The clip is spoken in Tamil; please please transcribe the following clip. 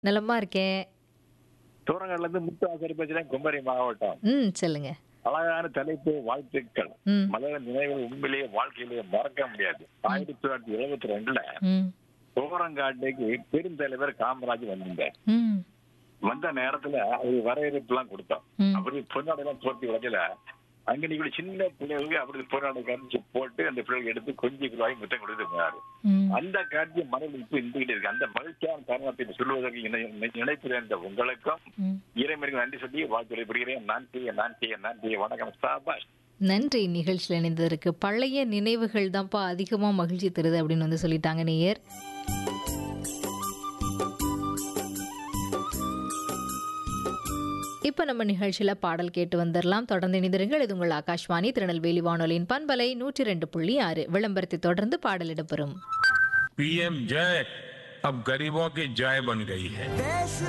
நலமா இருக்கேன். தூரங்கள்ல இருந்து முத்து ஆசிரியர் பேசுறேன் குமரி மாவட்டம் ம். சொல்லுங்க. அழகான தலைப்பு வாழ்த்துக்கள் ம். மலர் நினைவுகள் உண்மையிலேயே வாழ்க்கையிலேயே மறக்க முடியாது ஆயிரத்தி தொள்ளாயிரத்தி எழுபத்தி ரெண்டுல ம். தூரங்காட்டுக்கு பெருந்தலைவர் காமராஜ் வந்திருந்தார் ம். வந்த நேரத்துல அவர் வரவேற்பு எல்லாம் கொடுத்தோம் ம். அப்படி பொன்னாடை எல்லாம் போட்டி வரையில அங்க நீங்க சின்ன பிள்ளைகளுக்கு அப்படி பொன்னாடை காமிச்சு போட்டு அந்த பிள்ளைகள் எடுத்து கொஞ்சம் கிலோவாய் முத்தம் கொடுத்து போனாரு ம். அந்த காட்சி மனதில் இப்ப இருந்துகிட்டு இருக்கு அந்த மகிழ்ச்சியான தருணத்தை இப்ப சொல்லுவதற்கு இணை- நினைப்பில் இந்த உங்களுக்கும் ம். இறைமனுக்கு நன்றி சொல்லி வாழ்த்துறை புரிகிறேன் நன்றி நன்றி நன்றி வணக்கம் சாபாஷ் நன்றி நிகழ்ச்சியில் இணைந்ததற்கு பழைய நினைவுகள் தான்ப்பா அதிகமாக மகிழ்ச்சி தருது அப்படின்னு வந்து சொல்லிட்டாங்க நேயர் இப்போ நம்ம நிகழ்ச்சியில் பாடல் கேட்டு வந்துடலாம் தொடர்ந்து இணைந்திருங்கள் இது உங்கள் ஆகாஷ்வாணி திருநெல்வேலி வானொலியின் பண்பலை நூற்றி ரெண்டு புள்ளி ஆறு விளம்பரத்தை தொடர்ந்து பாடல் இடம்பெறும் पीएम जय अब गरीबों की जय बन गई है देश